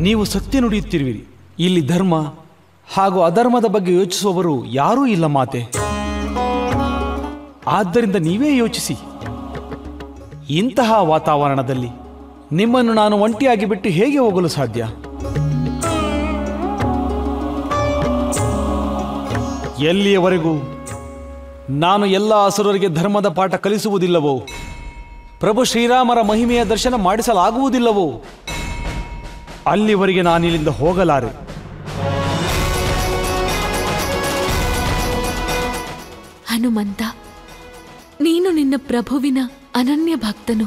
ನೀವು ಸತ್ಯ ನುಡಿಯುತ್ತಿರುವಿರಿ ಇಲ್ಲಿ ಧರ್ಮ ಹಾಗೂ ಅಧರ್ಮದ ಬಗ್ಗೆ ಯೋಚಿಸುವವರು ಯಾರೂ ಇಲ್ಲ ಮಾತೆ ಆದ್ದರಿಂದ ನೀವೇ ಯೋಚಿಸಿ ಇಂತಹ ವಾತಾವರಣದಲ್ಲಿ ನಿಮ್ಮನ್ನು ನಾನು ಒಂಟಿಯಾಗಿ ಬಿಟ್ಟು ಹೇಗೆ ಹೋಗಲು ಸಾಧ್ಯ ಎಲ್ಲಿಯವರೆಗೂ ನಾನು ಎಲ್ಲ ಅಸುರರಿಗೆ ಧರ್ಮದ ಪಾಠ ಕಲಿಸುವುದಿಲ್ಲವೋ ಪ್ರಭು ಶ್ರೀರಾಮರ ಮಹಿಮೆಯ ದರ್ಶನ ಮಾಡಿಸಲಾಗುವುದಿಲ್ಲವೋ ಅಲ್ಲಿವರೆಗೆ ನಾನಿಲ್ಲಿಂದ ಹೋಗಲಾರೆ ಹನುಮಂತ ನೀನು ನಿನ್ನ ಪ್ರಭುವಿನ ಅನನ್ಯ ಭಕ್ತನು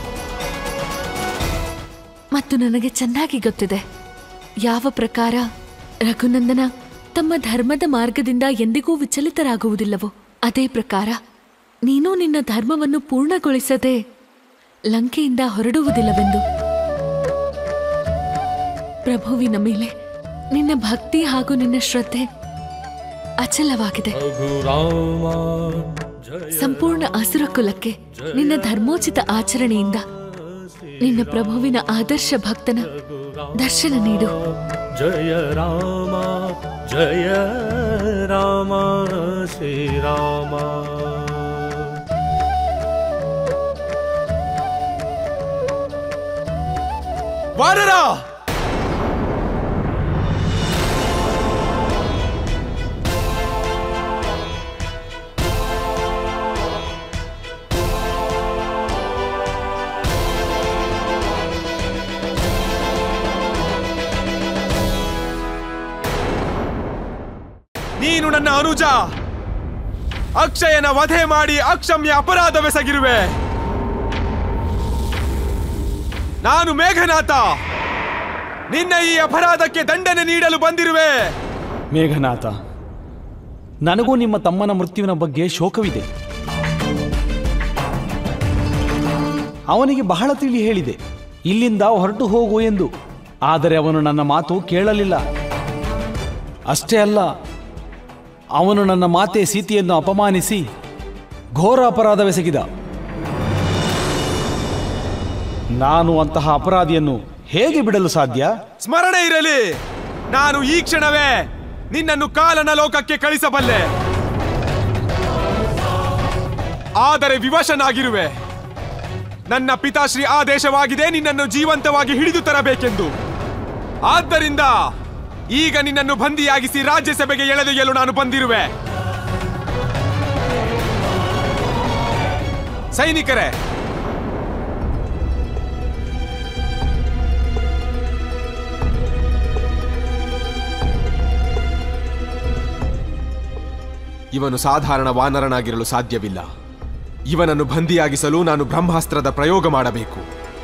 ಮತ್ತು ನನಗೆ ಚೆನ್ನಾಗಿ ಗೊತ್ತಿದೆ ಯಾವ ಪ್ರಕಾರ ರಘುನಂದನ ತಮ್ಮ ಧರ್ಮದ ಮಾರ್ಗದಿಂದ ಎಂದಿಗೂ ವಿಚಲಿತರಾಗುವುದಿಲ್ಲವೋ ಅದೇ ಪ್ರಕಾರ ನೀನು ನಿನ್ನ ಧರ್ಮವನ್ನು ಪೂರ್ಣಗೊಳಿಸದೆ ಲಂಕೆಯಿಂದ ಹೊರಡುವುದಿಲ್ಲವೆಂದು ಪ್ರಭುವಿನ ಮೇಲೆ ನಿನ್ನ ಭಕ್ತಿ ಹಾಗೂ ನಿನ್ನ ಶ್ರದ್ಧೆ ಅಚಲವಾಗಿದೆ ಸಂಪೂರ್ಣ ಅಸುರ ಕುಲಕ್ಕೆ ನಿನ್ನ ಧರ್ಮೋಚಿತ ಆಚರಣೆಯಿಂದ ನಿನ್ನ ಪ್ರಭುವಿನ ಆದರ್ಶ ಭಕ್ತನ ದರ್ಶನ ನೀಡು जय राम जय राम श्रीराम ವಾನರ ನೀನು ನನ್ನ ಅನುಜ ಅಕ್ಷಯನ ವಧೆ ಮಾಡಿ ಅಕ್ಷಮ್ಯ ಅಪರಾಧವೆಸಗಿರುವೆ ನಾನು ಮೇಘನಾಥ ನಿನ್ನ ಈ ಅಪರಾಧಕ್ಕೆ ದಂಡನೆ ನೀಡಲು ಬಂದಿರುವೆ ಮೇಘನಾಥ ನನಗೂ ನಿಮ್ಮ ತಮ್ಮನ ಮೃತ್ಯುವಿನ ಬಗ್ಗೆ ಶೋಕವಿದೆ ಅವನಿಗೆ ಬಹಳ ತಿಳಿ ಹೇಳಿದೆ ಇಲ್ಲಿಂದ ಹೊರಟು ಹೋಗು ಎಂದು ಆದರೆ ಅವನು ನನ್ನ ಮಾತು ಕೇಳಲಿಲ್ಲ ಅಷ್ಟೇ ಅಲ್ಲ ಅವನು ನನ್ನ ಮಾತೆ ಸೀತೆಯನ್ನು ಅಪಮಾನಿಸಿ ಘೋರ ಅಪರಾಧವೆಸಗಿದ ನಾನು ಅಂತಹ ಅಪರಾಧಿಯನ್ನು ಹೇಗೆ ಬಿಡಲು ಸಾಧ್ಯ ಸ್ಮರಣೆ ಇರಲಿ ನಾನು ಈ ಕ್ಷಣವೇ ನಿನ್ನನ್ನು ಕಾಲನ ಲೋಕಕ್ಕೆ ಕಳಿಸಬಲ್ಲೆ ಆದರೆ ವಿವಶನಾಗಿರುವೆ ನನ್ನ ಪಿತಾಶ್ರೀ ಆದೇಶವಾಗಿದೆ ನಿನ್ನನ್ನು ಜೀವಂತವಾಗಿ ಹಿಡಿದು ತರಬೇಕೆಂದು ಆದ್ದರಿಂದ ಈಗ ನಿನ್ನನ್ನು ಬಂದಿಯಾಗಿಸಿ ರಾಜ್ಯಸಭೆಗೆ ಎಳೆದೊಯ್ಯಲು ನಾನು ಬಂದಿರುವೆ ಸೈನಿಕರೇ ಇವನು ಸಾಧಾರಣ ವಾನರನಾಗಿರಲು ಸಾಧ್ಯವಿಲ್ಲ ಇವನನ್ನು ಬಂದಿಯಾಗಿಸಲು ನಾನು ಬ್ರಹ್ಮಾಸ್ತ್ರದ ಪ್ರಯೋಗ ಮಾಡಬೇಕು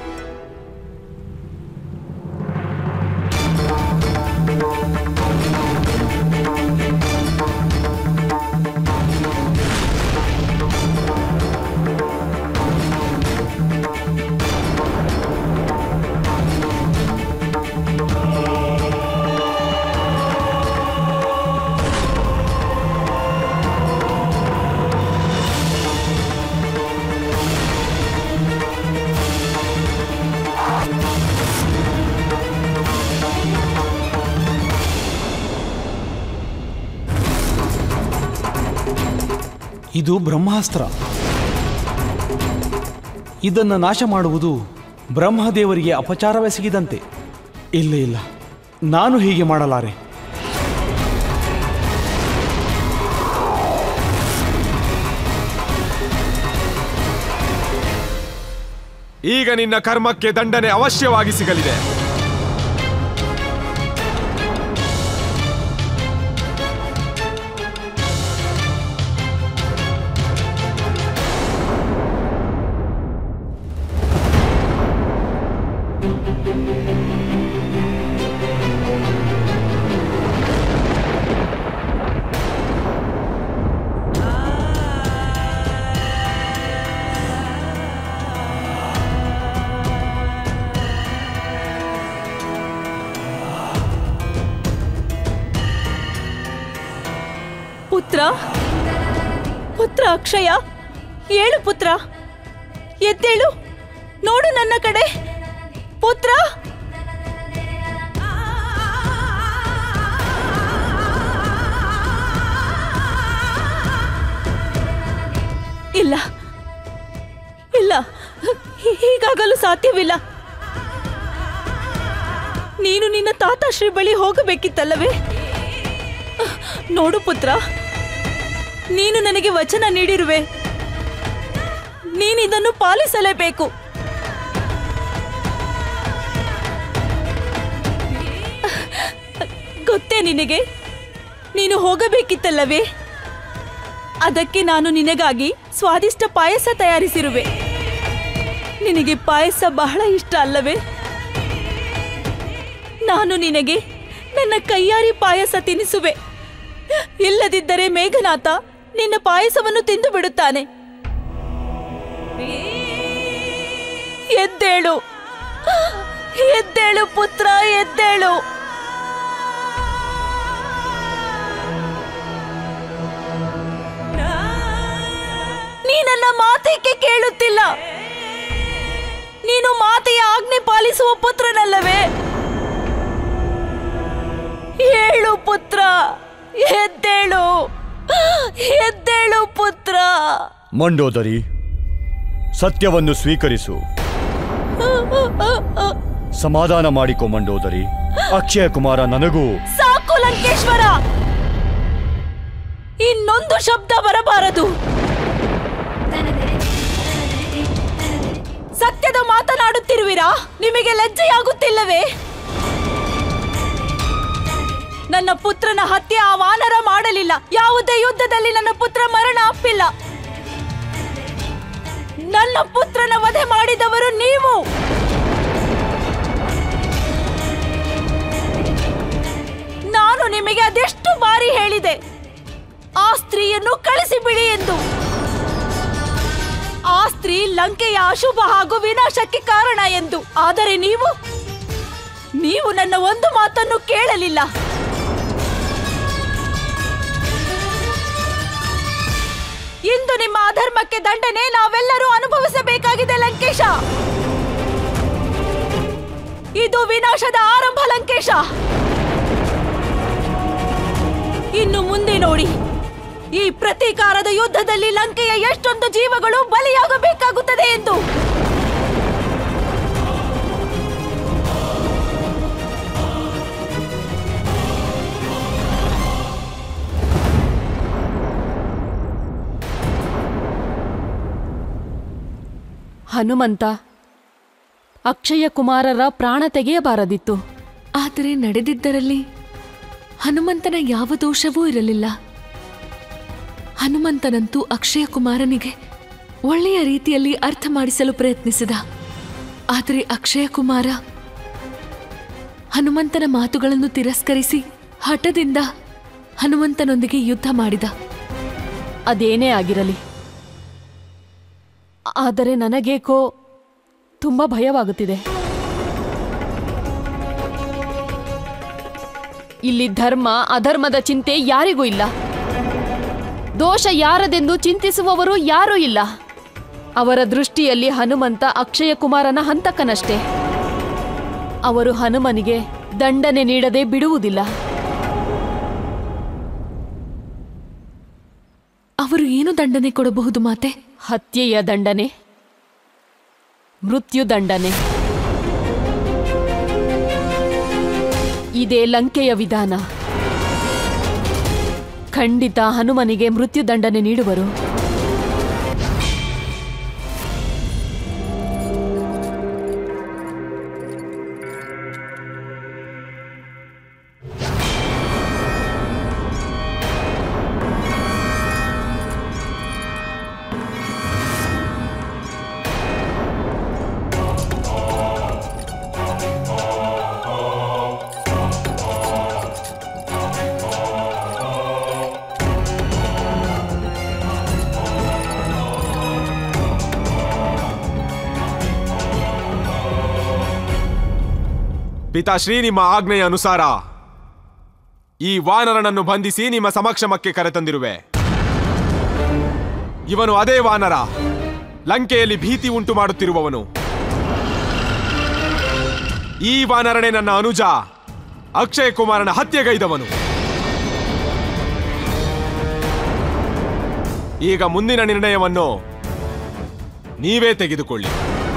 ಇದು ಬ್ರಹ್ಮಾಸ್ತ್ರ ಇದನ್ನು ನಾಶ ಮಾಡುವುದು ಬ್ರಹ್ಮದೇವರಿಗೆ ಅಪಚಾರವೆಸಗಿದಂತೆ ಇಲ್ಲ ಇಲ್ಲ ನಾನು ಹೀಗೆ ಮಾಡಲಾರೆ ಈಗ ನಿನ್ನ ಕರ್ಮಕ್ಕೆ ದಂಡನೆ ಅವಶ್ಯವಾಗಿ ಸಿಗಲಿದೆ ಪುತ್ರ ಪುತ್ರ ಅಕ್ಷಯ ಏಳು ಪುತ್ರ ಎದ್ದೇಳು ನೋಡು ನನ್ನ ಕಡೆ ಪುತ್ರ ಇಲ್ಲ ಇಲ್ಲ ಹೀ- ಹೀಗಾಗಲು ಸಾಧ್ಯವಿಲ್ಲ ನೀನು ನಿನ್ನ ತಾತಾಶ್ರೀ ಬಳಿ ಹೋಗಬೇಕಿತ್ತಲ್ಲವೇ ನೋಡು ಪುತ್ರ ನೀನು ನನಗೆ ವಚನ ನೀಡಿರುವೆ ನೀನಿದನ್ನು ಪಾಲಿಸಲೇಬೇಕು ಗೊತ್ತೇ ನಿನಗೆ ನೀನು ಹೋಗಬೇಕಿತ್ತಲ್ಲವೇ ಅದಕ್ಕೆ ನಾನು ನಿನಗಾಗಿ ಸ್ವಾದಿಷ್ಟ ಪಾಯಸ ತಯಾರಿಸಿರುವೆ ನಿನಗೆ ಪಾಯಸ ಬಹಳ ಇಷ್ಟ ಅಲ್ಲವೇ ನಾನು ನಿನಗೆ ನನ್ನ ಕೈಯಾರಿ ಪಾಯಸ ತಿನ್ನಿಸುವೆ ಇಲ್ಲದಿದ್ದರೆ ಮೇಘನಾಥ ನಿನ್ನ ಪಾಯಸವನ್ನು ತಿಂದು ಬಿಡುತ್ತಾನೆ ಎದ್ದೇಳು ಎದ್ದೇಳು ಪುತ್ರ ಎದ್ದೇಳು ನೀ ನನ್ನ ಮಾತೇಕೆ ಕೇಳುತ್ತಿಲ್ಲ ನೀನು ಮಾತೆಯ ಆಜ್ಞೆ ಪಾಲಿಸುವ ಪುತ್ರನಲ್ಲವೇ ಹೇಳು ಪುತ್ರ ಎದ್ದೇಳು ಎದ್ದೇಳು ಪುತ್ರ ಮಂಡೋದರಿ ಸತ್ಯವನ್ನು ಸ್ವೀಕರಿಸು ಸಮಾಧಾನ ಮಾಡಿಕೊ ಮಂಡೋದರಿ ಅಕ್ಷಯ ಕುಮಾರ ನನಗೂ ಸಾಕು ಲಂಕೇಶ್ವರ ಇನ್ನೊಂದು ಶಬ್ದ ಬರಬಾರದು ಸತ್ಯದ ಮಾತನಾಡುತ್ತಿರುವಿರಾ ನಿಮಗೆ ಲಜ್ಜೆಯಾಗುತ್ತಿಲ್ಲವೇ ನನ್ನ ಪುತ್ರನ ಹತ್ಯೆ ಆ ವಾನರ ಮಾಡಲಿಲ್ಲ ಯಾವುದೇ ಯುದ್ಧದಲ್ಲಿ ನನ್ನ ಪುತ್ರ ಮರಣ ಅಪ್ಪಿಲ್ಲ ನನ್ನ ಪುತ್ರನ ವಧೆ ಮಾಡಿದವರು ನೀವು ನಾನು ನಿಮಗೆ ಅದೆಷ್ಟು ಬಾರಿ ಹೇಳಿದೆ ಆ ಸ್ತ್ರೀಯನ್ನು ಕಳಿಸಿಬಿಡಿ ಎಂದು ಆ ಸ್ತ್ರೀ ಲಂಕೆಯ ಅಶುಭ ಹಾಗೂ ವಿನಾಶಕ್ಕೆ ಕಾರಣ ಎಂದು ಆದರೆ ನೀವು ನೀವು ನನ್ನ ಒಂದು ಮಾತನ್ನು ಕೇಳಲಿಲ್ಲ ಇಂದು ನಿಮ್ಮ ಅಧರ್ಮಕ್ಕೆ ದಂಡನೆ ನಾವೆಲ್ಲರೂ ಅನುಭವಿಸಬೇಕಾಗಿದೆ ಲಂಕೇಶ ಇದು ವಿನಾಶದ ಆರಂಭ ಲಂಕೇಶ ಇನ್ನು ಮುಂದೆ ನೋಡಿ ಈ ಪ್ರತೀಕಾರದ ಯುದ್ಧದಲ್ಲಿ ಲಂಕೆಯ ಎಷ್ಟೊಂದು ಜೀವಗಳು ಬಲಿಯಾಗಬೇಕಾಗುತ್ತದೆ ಎಂದು ಹನುಮಂತ ಅಕ್ಷಯ ಕುಮಾರರ ಪ್ರಾಣ ತೆಗೆಯಬಾರದಿತ್ತು ಆದರೆ ನಡೆದಿದ್ದರಲ್ಲಿ ಹನುಮಂತನ ಯಾವ ದೋಷವೂ ಇರಲಿಲ್ಲ ಹನುಮಂತನಂತೂ ಅಕ್ಷಯ ಕುಮಾರನಿಗೆ ಒಳ್ಳೆಯ ರೀತಿಯಲ್ಲಿ ಅರ್ಥ ಮಾಡಿಸಲು ಪ್ರಯತ್ನಿಸಿದ ಆದರೆ ಅಕ್ಷಯ ಕುಮಾರ ಹನುಮಂತನ ಮಾತುಗಳನ್ನು ತಿರಸ್ಕರಿಸಿ ಹಠದಿಂದ ಹನುಮಂತನೊಂದಿಗೆ ಯುದ್ಧ ಮಾಡಿದ ಅದೇನೇ ಆಗಿರಲಿ ಆದರೆ ನನಗೇಕೋ ತುಂಬ ಭಯವಾಗುತ್ತಿದೆ ಇಲ್ಲಿ ಧರ್ಮ ಅಧರ್ಮದ ಚಿಂತೆ ಯಾರಿಗೂ ಇಲ್ಲ ದೋಷ ಯಾರದೆಂದು ಚಿಂತಿಸುವವರು ಯಾರೂ ಇಲ್ಲ ಅವರ ದೃಷ್ಟಿಯಲ್ಲಿ ಹನುಮಂತ ಅಕ್ಷಯ ಕುಮಾರನ ಹಂತಕನಷ್ಟೇ ಅವರು ಹನುಮನಿಗೆ ದಂಡನೆ ನೀಡದೆ ಬಿಡುವುದಿಲ್ಲ ಅವರು ಏನು ದಂಡನೆ ಕೊಡಬಹುದು ಮಾತೆ ಹತ್ಯೆಯ ದಂಡನೆ ಮೃತ್ಯು ದಂಡನೆ ಇದೇ ಲಂಕೆಯ ವಿಧಾನ ಖಂಡಿತ ಹನುಮನಿಗೆ ಮೃತ್ಯು ದಂಡನೆ ನೀಡುವರು ಪಿತಾಶ್ರೀ ನಿಮ್ಮ ಆಜ್ಞೆಯ ಅನುಸಾರ ಈ ವಾನರನನ್ನು ಬಂಧಿಸಿ ನಿಮ್ಮ ಸಮಕ್ಷಮಕ್ಕೆ ಕರೆತಂದಿರುವೆ ಇವನು ಅದೇ ವಾನರ ಲಂಕೆಯಲ್ಲಿ ಭೀತಿ ಉಂಟು ಮಾಡುತ್ತಿರುವವನು ಈ ವಾನರನೇ ನನ್ನ ಅನುಜ ಅಕ್ಷಯ್ ಕುಮಾರನ ಹತ್ಯೆಗೈದವನು ಈಗ ಮುಂದಿನ ನಿರ್ಣಯವನ್ನು ನೀವೇ ತೆಗೆದುಕೊಳ್ಳಿ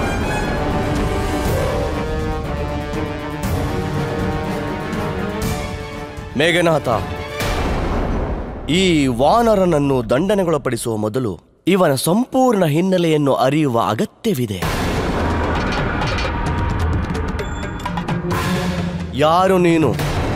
ಮೇಘನಾಥ ಈ ವಾನರನನ್ನು ದಂಡನೆಗೊಳಪಡಿಸುವ ಮೊದಲು ಇವನ ಸಂಪೂರ್ಣ ಹಿನ್ನೆಲೆಯನ್ನು ಅರಿಯುವ ಅಗತ್ಯವಿದೆ ಯಾರು ನೀನು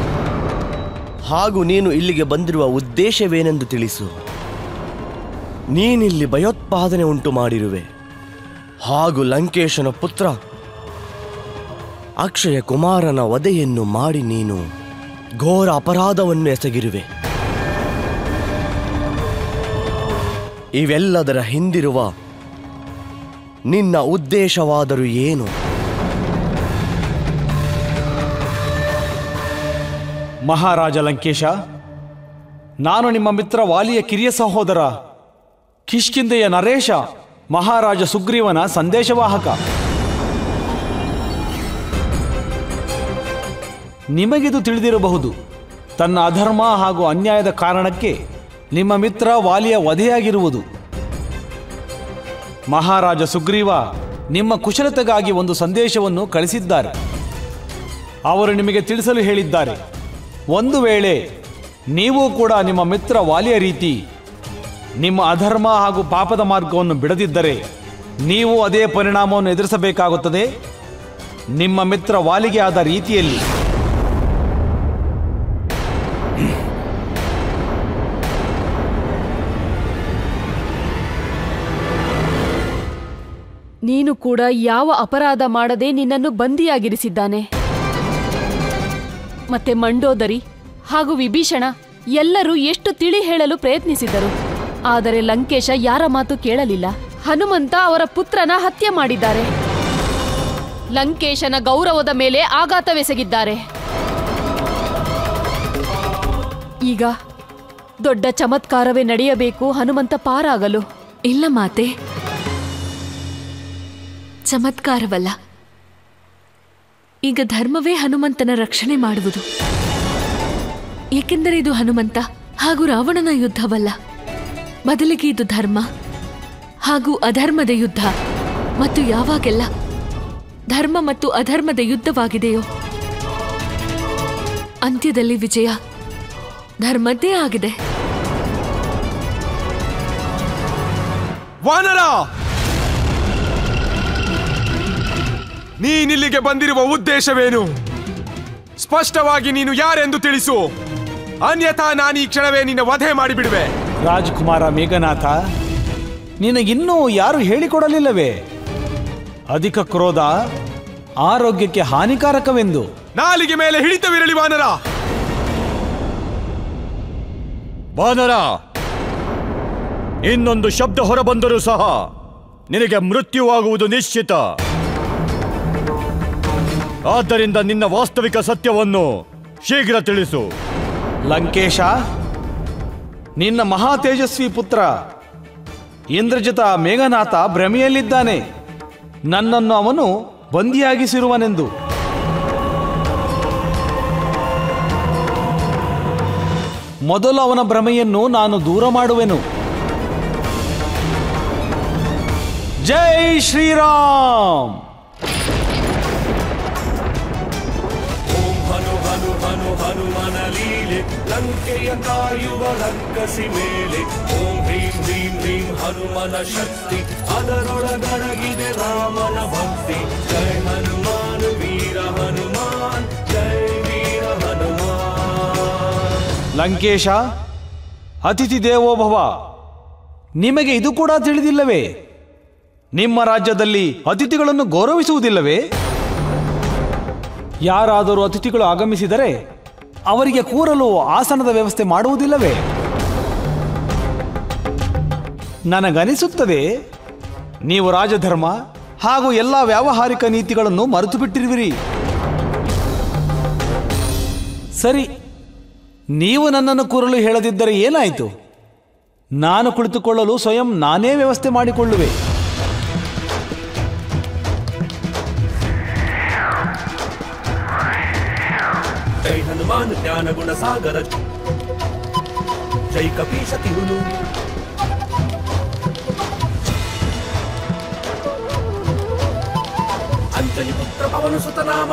ಹಾಗೂ ನೀನು ಇಲ್ಲಿಗೆ ಬಂದಿರುವ ಉದ್ದೇಶವೇನೆಂದು ತಿಳಿಸು ನೀನಿಲ್ಲಿ ಭಯೋತ್ಪಾದನೆ ಉಂಟು ಮಾಡಿರುವೆ ಹಾಗೂ ಲಂಕೇಶನ ಪುತ್ರ ಅಕ್ಷಯ ಕುಮಾರನ ವಧೆಯನ್ನು ಮಾಡಿ ನೀನು ಘೋರ ಅಪರಾಧವನ್ನು ಎಸಗಿರುವೆ ಇವೆಲ್ಲದರ ಹಿಂದಿರುವ ನಿನ್ನ ಉದ್ದೇಶವಾದರೂ ಏನು ಮಹಾರಾಜ ಲಂಕೇಶ ನಾನು ನಿಮ್ಮ ಮಿತ್ರ ವಾಲಿಯ ಕಿರಿಯ ಸಹೋದರ ಕಿಷ್ಕಿಂದೆಯ ನರೇಶ ಮಹಾರಾಜ ಸುಗ್ರೀವನ ಸಂದೇಶವಾಹಕ ನಿಮಗಿದು ತಿಳಿದಿರಬಹುದು ತನ್ನ ಅಧರ್ಮ ಹಾಗೂ ಅನ್ಯಾಯದ ಕಾರಣಕ್ಕೆ ನಿಮ್ಮ ಮಿತ್ರ ವಾಲಿಯ ವಧೆಯಾಗಿರುವುದು ಮಹಾರಾಜ ಸುಗ್ರೀವ ನಿಮ್ಮ ಕುಶಲತೆಗಾಗಿ ಒಂದು ಸಂದೇಶವನ್ನು ಕಳಿಸಿದ್ದಾರೆ ಅವರು ನಿಮಗೆ ತಿಳಿಸಲು ಹೇಳಿದ್ದಾರೆ ಒಂದು ವೇಳೆ ನೀವು ಕೂಡ ನಿಮ್ಮ ಮಿತ್ರ ವಾಲಿಯ ರೀತಿ ನಿಮ್ಮ ಅಧರ್ಮ ಹಾಗೂ ಪಾಪದ ಮಾರ್ಗವನ್ನು ಬಿಡದಿದ್ದರೆ ನೀವು ಅದೇ ಪರಿಣಾಮವನ್ನು ಎದುರಿಸಬೇಕಾಗುತ್ತದೆ ನಿಮ್ಮ ಮಿತ್ರ ವಾಲಿಗೆ ಆದ ರೀತಿಯಲ್ಲಿ ನೀನು ಕೂಡ ಯಾವ ಅಪರಾಧ ಮಾಡದೆ ನಿನ್ನನ್ನು ಬಂದಿಯಾಗಿರಿಸಿದ್ದಾನೆ ಮತ್ತೆ ಮಂಡೋದರಿ ಹಾಗೂ ವಿಭೀಷಣ ಎಲ್ಲರೂ ಎಷ್ಟು ತಿಳಿ ಹೇಳಲು ಪ್ರಯತ್ನಿಸಿದರು ಆದರೆ ಲಂಕೇಶ ಯಾರ ಮಾತು ಕೇಳಲಿಲ್ಲ ಹನುಮಂತ ಅವರ ಪುತ್ರನ ಹತ್ಯೆ ಮಾಡಿದ್ದಾರೆ ಲಂಕೇಶನ ಗೌರವದ ಮೇಲೆ ಆಘಾತವೆಸಗಿದ್ದಾರೆ ಈಗ ದೊಡ್ಡ ಚಮತ್ಕಾರವೇ ನಡೆಯಬೇಕು ಹನುಮಂತ ಪಾರಾಗಲು ಇಲ್ಲ ಮಾತೆ ಚಮತ್ಕಾರವಲ್ಲ ಈಗ ಧರ್ಮವೇ ಹನುಮಂತನ ರಕ್ಷಣೆ ಮಾಡುವುದು ಏಕೆಂದರೆ ಇದು ಹನುಮಂತ ಹಾಗೂ ರಾವಣನ ಯುದ್ಧವಲ್ಲ ಬದಲಿಗೆ ಇದು ಧರ್ಮ ಹಾಗೂ ಅಧರ್ಮದ ಯುದ್ಧ ಮತ್ತು ಯಾವಾಗೆಲ್ಲ ಧರ್ಮ ಮತ್ತು ಅಧರ್ಮದ ಯುದ್ಧವಾಗಿದೆಯೋ ಅಂತ್ಯದಲ್ಲಿ ವಿಜಯ ಧರ್ಮದ್ದೇ ಆಗಿದೆ ವಾನರ ನೀನಿಲ್ಲಿಗೆ ಬಂದಿರುವ ಉದ್ದೇಶವೇನು ಸ್ಪಷ್ಟವಾಗಿ ನೀನು ಯಾರೆಂದು ತಿಳಿಸು ಅನ್ಯಥಾ ನಾನು ಈ ಕ್ಷಣವೇ ನಿನ್ನ ವಧೆ ಮಾಡಿಬಿಡುವೆ ರಾಜಕುಮಾರ ಮೇಘನಾಥ ನಿನಗಿನ್ನೂ ಯಾರು ಹೇಳಿಕೊಡಲಿಲ್ಲವೇ ಅಧಿಕ ಕ್ರೋಧ ಆರೋಗ್ಯಕ್ಕೆ ಹಾನಿಕಾರಕವೆಂದು ನಾಲಿಗೆ ಮೇಲೆ ಹಿಡಿತವಿರಲಿ ವಾನರ ವಾನರ ಇನ್ನೊಂದು ಶಬ್ದ ಹೊರಬಂದರೂ ಸಹ ನಿನಗೆ ಮೃತ್ಯುವಾಗುವುದು ನಿಶ್ಚಿತ ಆದ್ದರಿಂದ ನಿನ್ನ ವಾಸ್ತವಿಕ ಸತ್ಯವನ್ನು ಶೀಘ್ರ ತಿಳಿಸು ಲಂಕೇಶ ನಿನ್ನ ಮಹಾ ತೇಜಸ್ವಿ ಪುತ್ರ ಇಂದ್ರಜಿತ ಮೇಘನಾಥ ಭ್ರಮೆಯಲ್ಲಿದ್ದಾನೆ ನನ್ನನ್ನು ಅವನು ಬಂದಿಯಾಗಿಸಿರುವನೆಂದು ಮೊದಲು ಅವನ ಭ್ರಮೆಯನ್ನು ನಾನು ದೂರ ಮಾಡುವೆನು ಜೈ ಶ್ರೀರಾಮ್ ಹನು ಹನು ಹನು ಹನುಮನ ಲೀಲೆ ಲಂಕೆಯ ಕಾಯುವ ಲಂಕಸಿ ಮೇಲೆ ಓಂ ಹ್ರೀಂ ಹ್ರೀಂ ಹ್ರೀಂ ಹನುಮನ ಶಕ್ತಿ ಅದರೊಳಗಡಗಿದೆ ರಾಮನ ಭಕ್ತಿ ಜೈ ಹನುಮಾನ್ ವೀರ ಹನುಮಾನ್ ಜೈ ವೀರ ಹನುಮಾನ್ ಲಂಕೇಶ ಅತಿಥಿ ದೇವೋಭವ ನಿಮಗೆ ಇದು ಕೂಡ ತಿಳಿದಿಲ್ಲವೇ ನಿಮ್ಮ ರಾಜ್ಯದಲ್ಲಿ ಅತಿಥಿಗಳನ್ನು ಗೌರವಿಸುವುದಿಲ್ಲವೇ ಯಾರಾದರೂ ಅತಿಥಿಗಳು ಆಗಮಿಸಿದರೆ ಅವರಿಗೆ ಕೂರಲು ಆಸನದ ವ್ಯವಸ್ಥೆ ಮಾಡುವುದಿಲ್ಲವೇ ನನಗನಿಸುತ್ತದೆ ನೀವು ರಾಜಧರ್ಮ ಹಾಗೂ ಎಲ್ಲ ವ್ಯಾವಹಾರಿಕ ನೀತಿಗಳನ್ನು ಮರೆತು ಬಿಟ್ಟಿರುವಿರಿ ಸರಿ ನೀವು ನನ್ನನ್ನು ಕೂರಲು ಹೇಳದಿದ್ದರೆ ಏನಾಯಿತು ನಾನು ಕುಳಿತುಕೊಳ್ಳಲು ಸ್ವಯಂ ನಾನೇ ವ್ಯವಸ್ಥೆ ಮಾಡಿಕೊಳ್ಳುವೆ ಜೈ ಹನುಮಾನ್ ಜ್ಞಾನ ಗುಣ ಸಾಗರ ಜೈ ಕಪೀಶ ತಿರುನು ಅಂಜನಿ ಪುತ್ರ ಪವನ ಸುತ ನಾಮ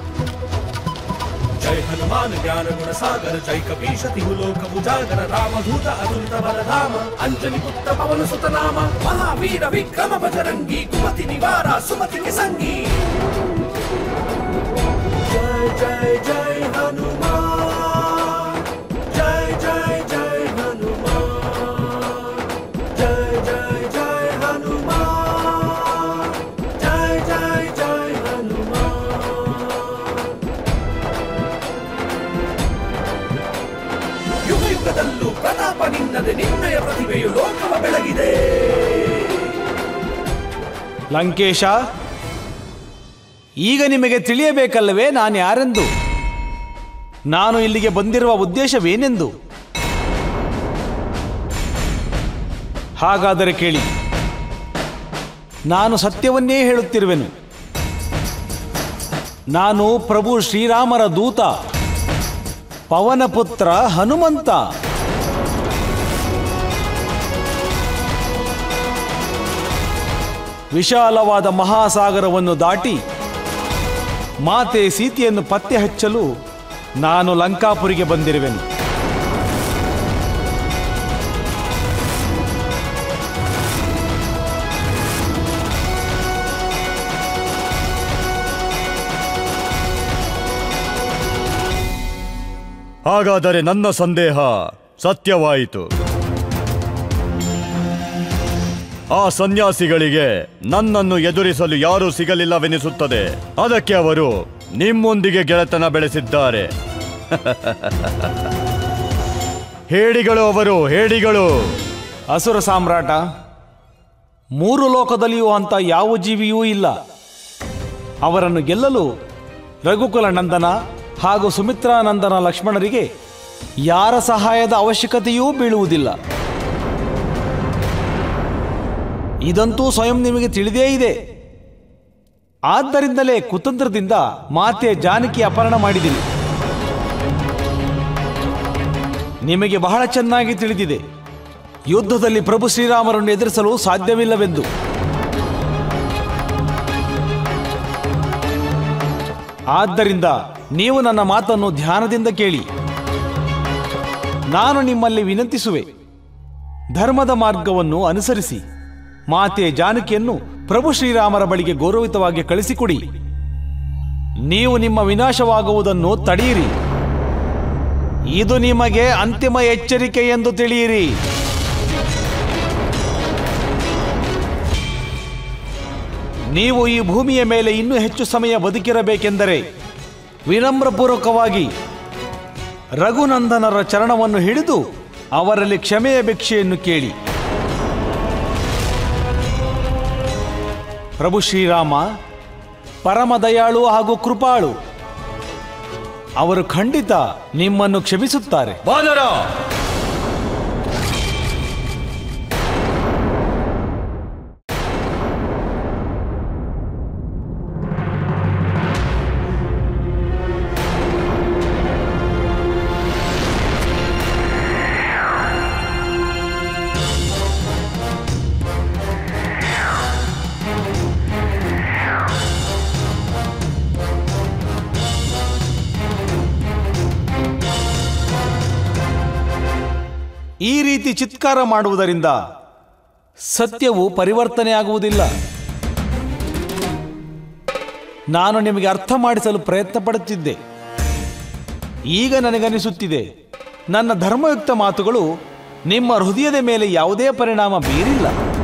ಜೈ ಹನುಮಾನ್ ಜ್ಞಾನ ಗುಣ ಸಾಗರ ಜೈ ಕಪೀಶ ತಿಹುಲೋಕ ಉಜಾಗರ ರಾಮಧೂತ ಅತುಲಿತ ಬಲಧಾಮ ಅಂಜನಿ ಪುತ್ರ ಪವನ ಸುತ ನಾಮ ಮಹಾವೀರ ವಿಕ್ರಮ ಬಜರಂಗಿ ಕುಮತಿ ನಿವಾರ ಸುಮತಿಗೆ ಸಂಗಿ ಜೈ ಜೈ ಜೈ ಹನುಮಾನ್ ಜೈ ಜೈ ಜೈ ಹನುಮಾನ್ ಜೈ ಜೈ ಜೈ ಹನುಮಾನ್ ಜೈ ಜೈ ಜೈ ಹನುಮಾನ್ ಯುಗ ಯುಗದಲ್ಲೂ ಪ್ರತಾಪ ನಿನ್ನದೆ ನಿನ್ನಯ ಪ್ರತಿಭೆಯು ಲೋಕವ ಬೆಳಗಿದೆ ಲಂಕೇಶ ಈಗ ನಿಮಗೆ ತಿಳಿಯಬೇಕಲ್ಲವೇ ನಾನು ಯಾರೆಂದು ನಾನು ಇಲ್ಲಿಗೆ ಬಂದಿರುವ ಉದ್ದೇಶವೇನೆಂದು ಹಾಗಾದರೆ ಕೇಳಿ ನಾನು ಸತ್ಯವನ್ನೇ ಹೇಳುತ್ತಿರುವೆನು ನಾನು ಪ್ರಭು ಶ್ರೀರಾಮರ ದೂತ ಪವನಪುತ್ರ ಹನುಮಂತ ವಿಶಾಲವಾದ ಮಹಾಸಾಗರವನ್ನು ದಾಟಿ ಮಾತೆ ಸೀತೆಯನ್ನು ಪತ್ತೆ ಹಚ್ಚಲು ನಾನು ಲಂಕಾಪುರಿಗೆ ಬಂದಿರುವೆನು ಹಾಗಾದರೆ ನನ್ನ ಸಂದೇಹ ಸತ್ಯವಾಯಿತು ಆ ಸನ್ಯಾಸಿಗಳಿಗೆ ನನ್ನನ್ನು ಎದುರಿಸಲು ಯಾರೂ ಸಿಗಲಿಲ್ಲವೆನಿಸುತ್ತದೆ ಅದಕ್ಕೆ ಅವರು ನಿಮ್ಮೊಂದಿಗೆ ಗೆಳೆತನ ಬೆಳೆಸಿದ್ದಾರೆ ಹೇಡಿಗಳು ಅವರು ಹೇಡಿಗಳು ಅಸುರ ಸಾಮ್ರಾಟ ಮೂರು ಲೋಕದಲ್ಲಿಯೂ ಅಂತ ಯಾವ ಜೀವಿಯೂ ಇಲ್ಲ ಅವರನ್ನು ಗೆಲ್ಲಲು ರಘುಕುಲ ನಂದನ ಹಾಗೂ ಸುಮಿತ್ರಾನಂದನ ಲಕ್ಷ್ಮಣರಿಗೆ ಯಾರ ಸಹಾಯದ ಅವಶ್ಯಕತೆಯೂ ಬೀಳುವುದಿಲ್ಲ ಇದಂತೂ ಸ್ವಯಂ ನಿಮಗೆ ತಿಳಿದೇ ಇದೆ ಆದ್ದರಿಂದಲೇ ಕುತಂತ್ರದಿಂದ ಮಾತೆ ಜಾನಕಿ ಅಪಹರಣ ಮಾಡಿದ್ದೀನಿ ನಿಮಗೆ ಬಹಳ ಚೆನ್ನಾಗಿ ತಿಳಿದಿದೆ ಯುದ್ಧದಲ್ಲಿ ಪ್ರಭು ಶ್ರೀರಾಮರನ್ನು ಎದುರಿಸಲು ಸಾಧ್ಯವಿಲ್ಲವೆಂದು ಆದ್ದರಿಂದ ನೀವು ನನ್ನ ಮಾತನ್ನು ಧ್ಯಾನದಿಂದ ಕೇಳಿ ನಾನು ನಿಮ್ಮಲ್ಲಿ ವಿನಂತಿಸುವೆ ಧರ್ಮದ ಮಾರ್ಗವನ್ನು ಅನುಸರಿಸಿ ಮಾತೆ ಜಾನಕಿಯನ್ನು ಪ್ರಭು ಶ್ರೀರಾಮರ ಬಳಿಗೆ ಗೌರವಿತವಾಗಿ ಕಳಿಸಿಕೊಡಿ ನೀವು ನಿಮ್ಮ ವಿನಾಶವಾಗುವುದನ್ನು ತಡೆಯಿರಿ ಇದು ನಿಮಗೆ ಅಂತಿಮ ಎಚ್ಚರಿಕೆ ಎಂದು ತಿಳಿಯಿರಿ ನೀವು ಈ ಭೂಮಿಯ ಮೇಲೆ ಇನ್ನೂ ಹೆಚ್ಚು ಸಮಯ ಬದುಕಿರಬೇಕೆಂದರೆ ವಿನಮ್ರಪೂರ್ವಕವಾಗಿ ರಘುನಂದನರ ಚರಣವನ್ನು ಹಿಡಿದು ಅವರಲ್ಲಿ ಕ್ಷಮೆಯ ಭಿಕ್ಷೆಯನ್ನು ಕೇಳಿ ಪ್ರಭು ಶ್ರೀರಾಮ ಪರಮ ದಯಾಳು ಹಾಗೂ ಕೃಪಾಳು ಅವರು ಖಂಡಿತ ನಿಮ್ಮನ್ನು ಕ್ಷಮಿಸುತ್ತಾರೆ ಬಾನರ ಈ ರೀತಿ ಚಿತ್ಕಾರ ಮಾಡುವುದರಿಂದ ಸತ್ಯವು ಪರಿವರ್ತನೆಯಾಗುವುದಿಲ್ಲ ನಾನು ನಿಮಗೆ ಅರ್ಥ ಮಾಡಿಸಲು ಪ್ರಯತ್ನ ಪಡುತ್ತಿದ್ದೆ ಈಗ ನನಗನಿಸುತ್ತಿದೆ ನನ್ನ ಧರ್ಮಯುಕ್ತ ಮಾತುಗಳು ನಿಮ್ಮ ಹೃದಯದ ಮೇಲೆ ಯಾವುದೇ ಪರಿಣಾಮ ಬೀರಿಲ್ಲ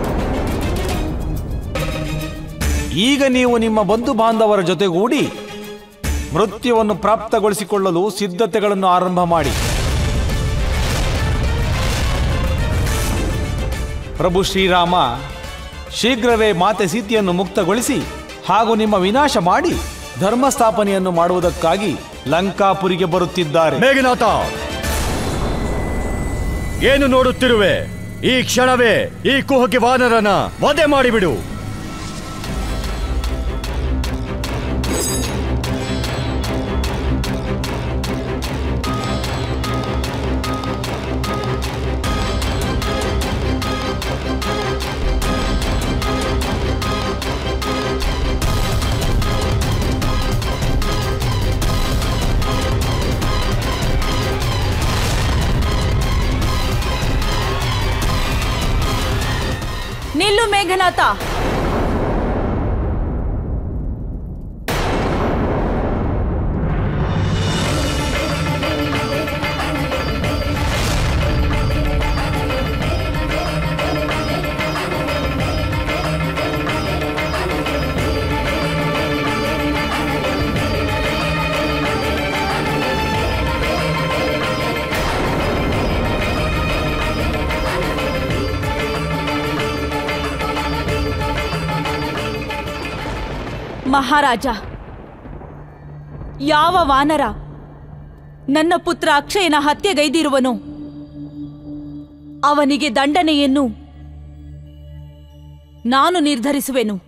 ಈಗ ನೀವು ನಿಮ್ಮ ಬಂಧು ಬಾಂಧವರ ಜೊತೆಗೂಡಿ ಮೃತ್ಯುವನ್ನು ಪ್ರಾಪ್ತಗೊಳಿಸಿಕೊಳ್ಳಲು ಸಿದ್ಧತೆಗಳನ್ನು ಆರಂಭ ಮಾಡಿ ಪ್ರಭು ಶ್ರೀರಾಮ ಶೀಘ್ರವೇ ಮಾತೆ ಸೀತೆಯನ್ನು ಮುಕ್ತಗೊಳಿಸಿ ಹಾಗೂ ನಿಮ್ಮ ವಿನಾಶ ಮಾಡಿ ಧರ್ಮ ಸ್ಥಾಪನೆಯನ್ನು ಮಾಡುವುದಕ್ಕಾಗಿ ಲಂಕಾಪುರಿಗೆ ಬರುತ್ತಿದ್ದಾರೆ ಮೇಘನಾಥ ಏನು ನೋಡುತ್ತಿರುವೆ ಈ ಕ್ಷಣವೇ ಈ ಕುಹಕಿ ವಾನರನ ವಧೆ ಮಾಡಿಬಿಡು ನಿಲ್ಲು ಮೇಘನಾಥ ಮಹಾರಾಜ ಯಾವ ವಾನರ ನನ್ನ ಪುತ್ರ ಅಕ್ಷಯನ ಹತ್ಯೆಗೈದಿರುವನು ಅವನಿಗೆ ದಂಡನೆಯನ್ನು ನಾನು ನಿರ್ಧರಿಸುವೆನು